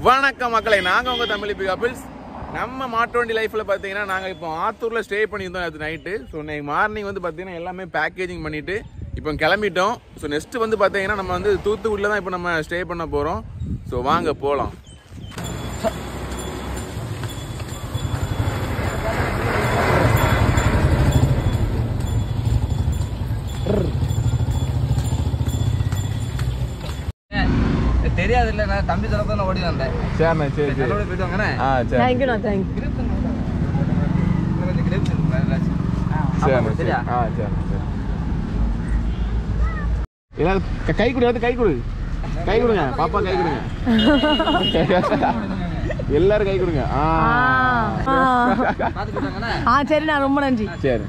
வணக்கம் மக்களை நாங்க உங்க தமிழ் கபிள்ஸ் நம்ம மாட்டு வண்டி லைஃப்ல பாத்தீங்கன்னா நாங்க இப்போ ஆத்தூர்ல ஸ்டே பண்ணியிருந்தோம் அது நைட்டு ஸோ இன்னைக்கு மார்னிங் வந்து பாத்தீங்கன்னா எல்லாமே பேக்கேஜிங் பண்ணிட்டு இப்போ கிளம்பிட்டோம் ஸோ நெக்ஸ்ட் வந்து பாத்தீங்கன்னா நம்ம வந்து தூத்துக்குடியில தான் இப்போ நம்ம ஸ்டே பண்ண போறோம் ஸோ வாங்க போலாம் தெரியாது இல்ல நான் தம்பி தரப்ப நான் ஓடி வந்தேன் சரிண்ணா சரி நல்லபடியா போயிட்டு வாங்கண்ணே ஆ சரி தேங்க்யூண்ணா தேங்க்யூ இன்னும் கொஞ்சம் கிரேப்ஸ் இருக்கு வேற ஏதாச்சும். சரி ஆமா, சரி சரியா ஆ சரி சரி எல்லாரும் க- கை கொடு எல்லாரும் கை கொடு கை கொடுங்க பாப்பா கை கொடுங்க எல்லாரும் கை கொடுங்க ஆ ஆ பார்த்து போயிட்டாங்கண்ணே ஆ சரிண்ணா ரொம்ப நன்றி சரி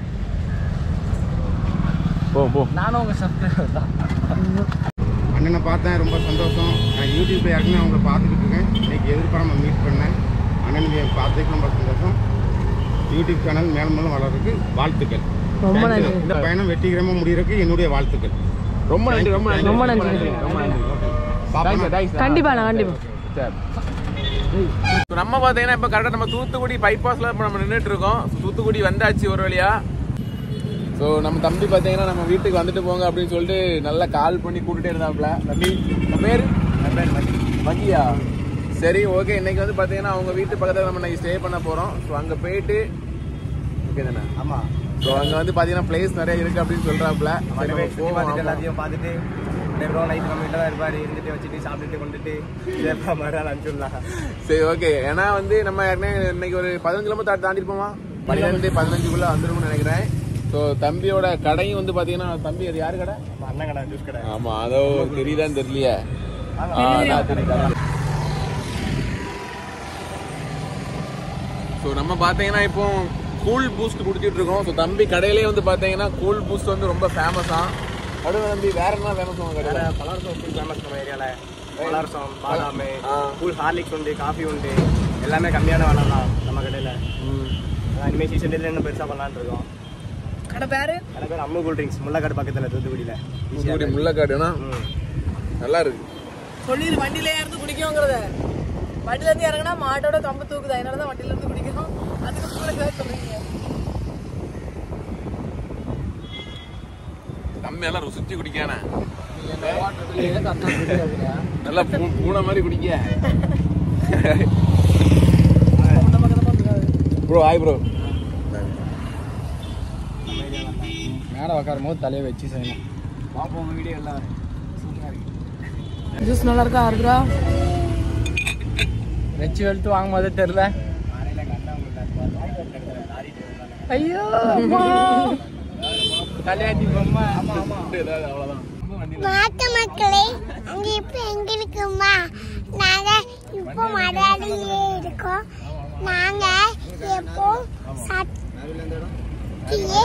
போ போ நானும் உங்க சப்ஸ்கிரைபர் தான் அண்ணனை பார்த்தேன் ரொம்ப சந்தோஷம் நான் யூடியூப்ல ஏற்கனவே அவங்கள பார்த்துக்கிட்டு இருக்கேன் இன்னைக்கு எதிர்பாராம மீட் பண்ணேன் அண்ணனுக்கு பார்த்ததுக்கு ரொம்ப சந்தோஷம் யூடியூப் சேனல் மேலும் மேலும் வளர்றதுக்கு வாழ்த்துக்கள் ரொம்ப Thank you. நன்றி. இந்த பயணம் வெற்றிகரமாக முடியறதுக்கு என்னுடைய வாழ்த்துக்கள் ரொம்ப நன்றி ரொம்ப நன்றி ரொம்ப நன்றி. ரொம்ப நன்றி பாப்பா தேங்க்ஸ் கண்டிப்பாண்ணா கண்டிப்பா சரி So, நம்ம பார்த்தீங்கன்னா இப்போ கரெக்டாக நம்ம தூத்துக்குடி பைபாஸில் இப்போ நம்ம நின்றுட்டு இருக்கோம் தூத்துக்குடி வந்தாச்சு ஒரு வழியா ஸோ நம்ம தம்பி பார்த்தீங்கன்னா நம்ம வீட்டுக்கு வந்துட்டு போங்க அப்படின்னு சொல்லிட்டு நல்லா கால் பண்ணி கூப்பிட்டுட்டே இருந்தாப்புல தம்பி உன் பேர் மகியா சரி ஓகே இன்னைக்கு வந்து பார்த்தீங்கன்னா அவங்க வீட்டு பக்கத்தில் நம்ம இன்னைக்கு ஸ்டே பண்ண போகிறோம் ஸோ அங்கே போயிட்டு ஓகே தானே ஆமா ஸோ அங்கே வந்து பார்த்தீங்கன்னா பிளேஸ் நிறைய இருக்குது அப்படின்னு சொல்கிறாப்புல சரி, நம்ம சுத்தி போவோம், பார்த்துட்டு ஆமா. எல்லாத்தையும் பார்த்துட்டு அப்புறம் நைட் நம்ம வீட்டில் தான் இருப்பாரு இருந்துட்டு வச்சுட்டு சாப்பிட்டுட்டு கொண்டுட்டு சேஃபாக மறுநாள் அனுப்பிச்சுடலாம் சரி ஓகே ஏன்னா வந்து நம்ம ஏற்கனவே இன்னைக்கு ஒரு பதினஞ்சு கிலோமீட்டர் தாண்டிருப்போமா பன்னிரெண்டு பதினஞ்சுக்குள்ள வந்துரும்னு நினைக்கிறேன் ஸோ தம்பியோட கடையும் வந்து பாத்தீங்கன்னா தம்பி அது யாரு கடை அண்ணன் கடை ஜூஸ் கடை ஆமா அதோ தெரியுதான்னு தெரியலையே ஆமா. ஆ, அதான் தெரியுது, அதான். ஸோ நம்ம பார்த்தீங்கன்னா இப்போ கூல் பூஸ்ட் குடிச்சிட்டு இருக்கோம் ஸோ தம்பி கடையிலே வந்து பார்த்தீங்கன்னா கூல் பூஸ்ட் வந்து ரொம்ப ஃபேமஸா அடுத்து தம்பி வேற என்ன ஃபேமஸ் உங்க வேற கடையில் பலாரசம் ஃபுல் ஃபேமஸ் நம்ம ஏரியாவில் பலாரசம் பாதாம் ஆ. ஃபுல் ஹார்லிக்ஸ் உண்டு காஃபி உண்டு எல்லாமே கம்மியான விலை தான் நம்ம கடையில் இனிமேல் சீசன் டேல இன்னும் பெருசாக பண்ணலான்னு இருக்கோம் கடை பேரு எனக்கு பேர் அம்மு கூல் ட்ரிங்க்ஸ் முள்ளக்காடு பக்கத்தில் தூத்துக்குடியில் தூத்துக்குடி முள்ளக்காடுனா நல்லா இருக்கு சொல்லிடு வண்டியில இருந்து குடிக்கும்ங்கிறத வண்டியில இருந்து இறங்கினா மாட்டோட கம்பு தூக்குது அதனால தான் வண்டியில இருந்து குடிக்கணும் அதுக்கு கூட சொல்றீங்க தம்பி எல்லாம் ருசிச்சு குடிக்கானே நல்லா பூ- பூனை மாதிரி குடிக்க ப்ரோ ஹாய் ப்ரோ மேலே உட்காரும் போது தலையை வச்சு செய்யணும் பார்ப்போம் உங்கள் வீடியோ எல்லாம் ஜூஸ் நல்லா இருக்கா இருக்குதா வச்சு வெளுத்து வாங்கும் போதே தெரில ஐயோ அம்மா. தலையாட்டி பொம்மை ஆமா ஆமா அவ்வளோதான் மாட்டு மக்களே அங்க இப்ப எங்க இருக்குமா நாங்க இப்போ மலையாளிலே இருக்கோம் நாங்க எப்போ சத்தியே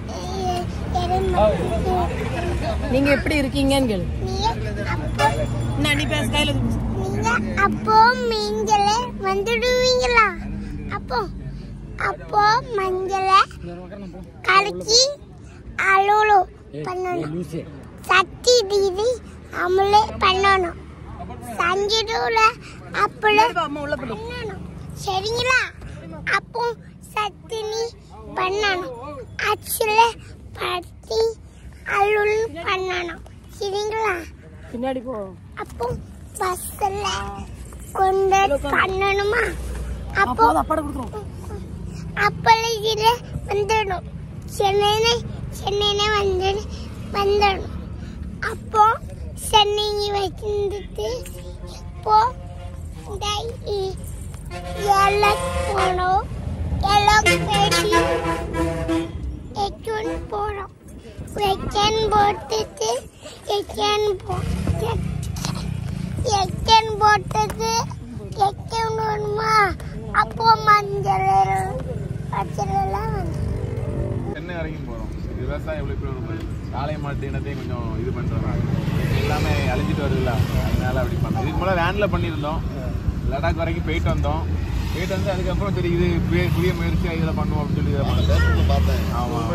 நீங்க எப்படி இருக்கீங்கன்னு கேளு அப்போ நான் நீ பேச கையில நீங்க அப்போ நீங்கள வந்துடுவீங்களா அப்போ அப்போ மஞ்சள கலக்கி அலுவலு பண்ணணும் சத்தி தீதி அமலே பண்ணணும் சஞ்சிடுல அப்பள அம்மா உள்ள போடு பண்ணணும் சரிங்களா அப்போ சத்தினி பண்ணணும் அச்சுல பத்தி அலுள் பண்ணணும் சரிங்களா பின்னாடி போ அப்போ பஸ்ல கொண்டு பண்ணணுமா அப்போ அப்போ அப்பாட கொடுத்துரும் அப்பள இதுல வந்துடும் சென்னை சென்னை வந்து வந்துடும் அப்போ சென்னை வச்சிருந்துட்டு இப்போ இந்த இ- எல்லை போனோம் எல்லாம் பேசி எக்கன் போகிறோம் எக்கன் போட்டுட்டு எக்கன் போட்டு எக்கன் போட்டது எக்கன் வேணுமா அப்போ மஞ்சள் பச்சைலாம் வந்து சென்னை வரைக்கும் போகிறோம் விவசாயம் எவ்வளோ இப்படி வரும் காளை மாட்டு இனத்தையும் கொஞ்சம் இது பண்ணுறோம் எல்லாமே அழிஞ்சிட்டு வருதுல்ல அதனால அப்படி பண்ணோம் இதுக்கு மேலே வேனில் பண்ணியிருந்தோம் லடாக் வரைக்கும் போயிட்டு வந்தோம் போயிட்டு வந்து அதுக்கப்புறம் சரி இது புதிய புதிய முயற்சி இதில் பண்ணுவோம் அப்படின்னு சொல்லி இதை பண்ணேன் பார்த்தேன் ஆமாம்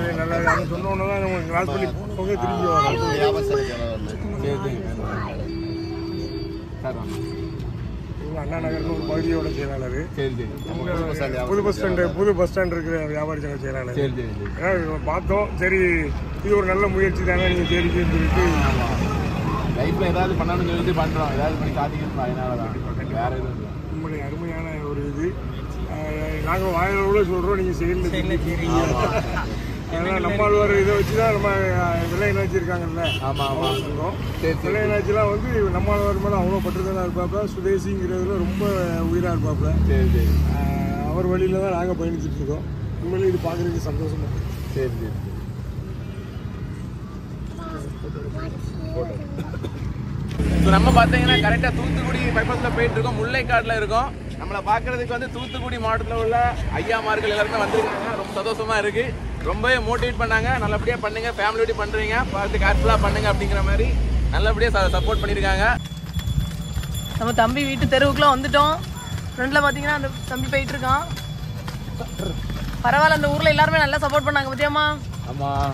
சரி சரி சார் வாங்க செயலாளர் அண்ணா நகர்னு ஒரு பகுதியோட செயலாளர் சரி சரி இங்க புது பஸ் ஸ்டாண்டு புது பஸ் ஸ்டாண்ட் இருக்கிற வியாபாரி சங்க செயலாளர் சரி சரி சரி ஏன்னா இவங்க பார்த்தோம் சரி இது ஒரு நல்ல முயற்சி தானே நீங்கள் தேடிக்கன்னு சொல்லிட்டு லைஃப்ல ஏதாவது பண்ணணும்னு சொல்லிட்டு பண்றோம் ஏதாவது பண்ணி காட்டிக்கணும் அதனால தான் வேற எதுவும் இல்லை உங்களுடைய அருமையான ஒரு இது நாங்கள் வாயிலோட சொல்கிறோம் நீங்கள் செயலில் செஞ்சுருக்கீங்க அதனால் நம்மளோட இதை வச்சு தான் நம்ம அஹ், விலை என்னாச்சு இருக்காங்கல்ல ஆமா ஆமா சொல்கிறோம் சரி சரி விலை என்னாச்சுலாம் வந்து நம்மளோட மேலே அவ்வளோ பற்றுதலாக இருப்பாப்புல சுதேசிங்கிறதுல ரொம்ப உயிராக இருப்பாப்புல சரி சரி அஹ், அவர் வழியில தான் நாங்கள் பயணிச்சுட்டு இருக்கோம் உண்மையிலே இது பார்க்குறதுக்கு சந்தோஷமா இருக்கு. சரி சரி சரி இப்போ நம்ம பார்த்தீங்கன்னா கரெக்டாக தூத்துக்குடி பைபாஸில் போயிட்டு இருக்கோம் முல்லைக்காட்டில் இருக்கோம் நம்மளை பார்க்கறதுக்கு வந்து தூத்துக்குடி மாவட்டத்தில் உள்ள ஐயாமார்கள் எல்லாருமே வந்திருக்காங்க ரொம்ப சந்தோஷமா இருக்கு ரொம்பவே மோட்டிவேட் பண்ணாங்க நல்லபடியாக பண்ணுங்க ஃபேமிலியோட பண்ணுறீங்க பார்த்து கேர்ஃபுல்லாக பண்ணுங்க அப்படிங்கிற மாதிரி நல்லபடியாக சப்போர்ட் பண்ணியிருக்காங்க நம்ம தம்பி வீட்டு தெருவுக்குலாம் வந்துட்டோம் ஃப்ரெண்ட்ல பாத்தீங்கன்னா அந்த தம்பி போயிட்டு இருக்கான் பரவாயில்ல அந்த ஊர்ல எல்லாருமே நல்லா சப்போர்ட் பண்ணாங்க பத்தியாமா ஆமாம்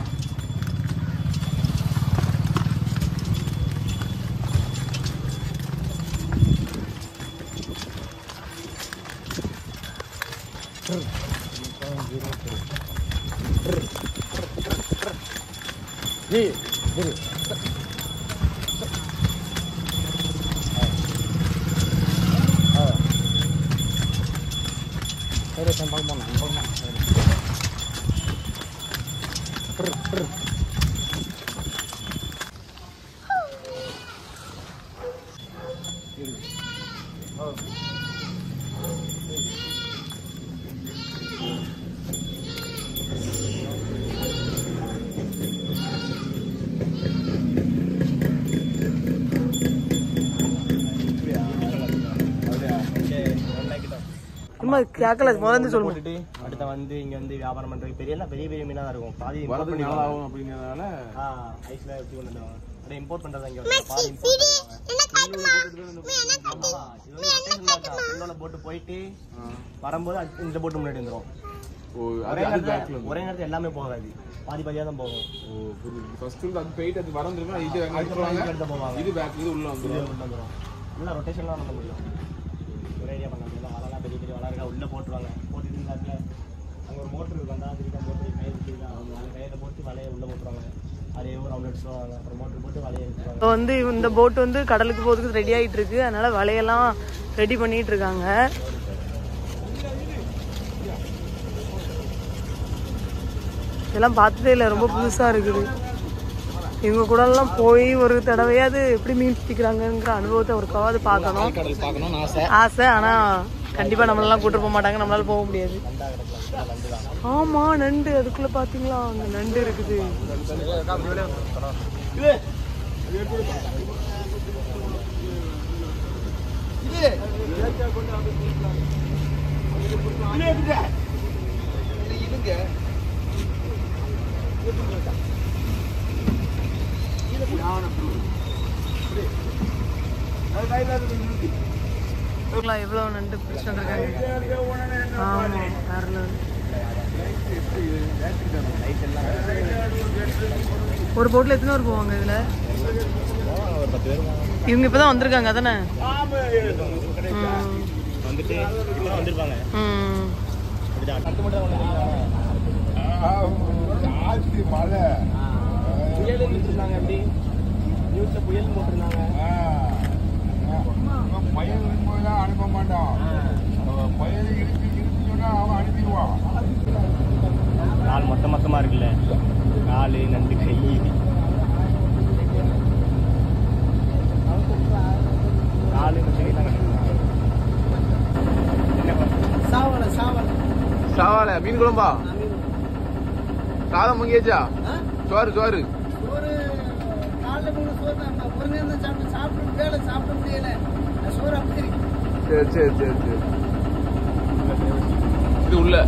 சும்மா கேட்கல முதல்ல சொல்லுங்க போட்டுட்டு அடுத்த வந்து இங்க வந்து வியாபாரம் பண்றது பெரிய எல்லாம் பெரிய பெரிய மீனா தான் இருக்கும் பாதி import வரதுக்கு பண்ணிடுவாங்க. நாள் ஆகும் அப்படிங்கிறதுனால ஆ ஐஸ்ல வச்சு கொண்டு வந்துடுவாங்க அப்படியே இம்போர்ட் பண்றது இங்க வந்து பாதி import சிரி பண்ணிடுவாங்க. என்ன காட்டுமா நீ என்ன காட்டு ஆமா, இது வந்து rotation தான் இருக்கும். உள்ளோட போட்டு போயிட்டு வரும்போது அடுத்து இந்த போட்டு முன்னாடி வந்துரும் ஓ ஒரே அது அது நேரத்துல பேக்ல ஒரே நேரத்துல எல்லாமே போகாது பாதி பாதியா தான் போகும் ஓ புரியுது ஃபர்ஸ்ட் அது போயிட்டு அது வரந்துருக்கும் இது அங்க அதுக்கப்புறம் இங்க எடுத்துருவாங்க எடுத்து போவாங்க இது பேக் இது உள்ள இது வந்துரும் உள்ள வந்துரும் நல்லா ரொட்டேஷன்லாம் பண்ண முடியும் ஒரே ஐடியா பண்ண முடியும் வலைலாம் பெரிய பெரிய வலை இருக்கா உள்ள போட்டுருவாங்க போட்டுட்டு இந்த இடத்துல அங்க ஒரு மோட்டர் இருக்கும் அந்த திருப்பி போட்டு கயிறு திருப்பி அந்த கயிறை போட்டு வலையை உள்ள போட்டுருவாங்க அதே ஒரு ரவுண்ட் அடிச்சுருவாங்க அப்புறம் மோட்டர் போட்டு வலையை எடுத்துருவாங்க இப்போ வந்து இந்த போட் வந்து கடலுக்கு போறதுக்கு ரெடி ஆயிட்டு இருக்கு அதனால வலையெல்லாம் ரெடி பண்ணிட்டு இருக்காங்க இதெல்லாம் பார்த்ததே இல்லை ரொம்ப புதுசா இருக்குது இவங்க கூட எல்லாம் போய் ஒரு தடவையாவது எப்படி மீன் பிடிக்கிறாங்கங்கிற அனுபவத்தை ஒருக்காவது பார்க்கணும் கடல் பார்க்கணும்னு ஆசை ஆசை ஆனா கண்டிப்பா நம்மளெல்லாம் கூட்டு போக மாட்டாங்க நம்மளால போக முடியாது ஆமா நண்டு அதுக்குள்ள பாத்தீங்களா அங்க நண்டு இருக்குது பாக்கலாம் எவ்வளவு நண்டு பிடிச்சிட்டு இருக்காங்க ஆமா வேற level. ஒரு போட்ல எத்தனை பேர் போவாங்க இதுல இவங்க இப்பதான் வந்திருக்காங்க அதானே ம். வந்துட்டு இப்போ வந்திருப்பாங்க ம். கட்டு மட்டும் தான் கொண்டு புயல் வச்சிருந்தாங்க எப்படி நியூஸ்ல புயல் போட்டிருந்தாங்க பையன் இருக்கும்போதுதான் அனுப்ப மாட்டான் பையன் இருக்கு இருக்கு சொன்னா அவன் அனுப்பிடுவான் கால் மொத்த மொத்தமா இருக்குல்ல காலு நண்டு கை காலு இந்த கை தான் என்ன பண்ண சாவால மீன் குழம்பா சாதம் முங்கியாச்சா சோறு சோறு ஒரு காலைல மூணு சோறு தான் ஒரு நேரம் தான் சாப்பிட்டு சாப்பிட்டு வேலை சாப்பிட முடியல சோறு அப்படி இருக்கு சரி சரி சரி சரி இது உள்ள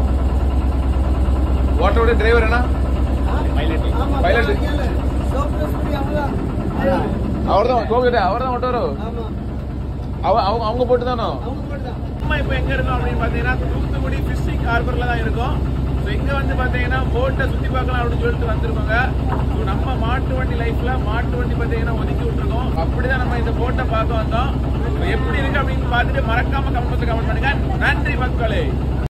ஓட்டோட டிரைவர் என்ன பைலட் ஆமா Pilot. சோப்பு சொல்லி அவ்வளோதான் அவர் தான் கோவிட்ட அவர் தான் ஓட்டுவாரோ ஆமா அவ அவங்க அவங்க போட்டு தானோ அவங்க மட்டும் தான் நம்ம இப்போ எங்க இருக்கோம் அப்படின்னு பார்த்தீங்கன்னா தூத்துக்குடி ஃபிஷிங் ஹார்பர்ல தான் இருக்கோம் ஸோ இங்க வந்து பாத்தீங்கன்னா போட்டை சுத்தி பார்க்கலாம் அப்படின்னு சொல்லிட்டு வந்திருக்கோங்க ஸோ நம்ம மாட்டு வண்டி லைஃப்ல மாட்டு வண்டி பாத்தீங்கன்னா ஒதுக்கி விட்டுருக்கோம் அப்படிதான் நம்ம இந்த போட்டை பார்க்க வந்தோம் So எப்படி இருக்கு அப்படின்னு பார்த்துட்டு மறக்காம கமெண்ட் கமெண்ட் பண்ணுங்க நன்றி மக்களே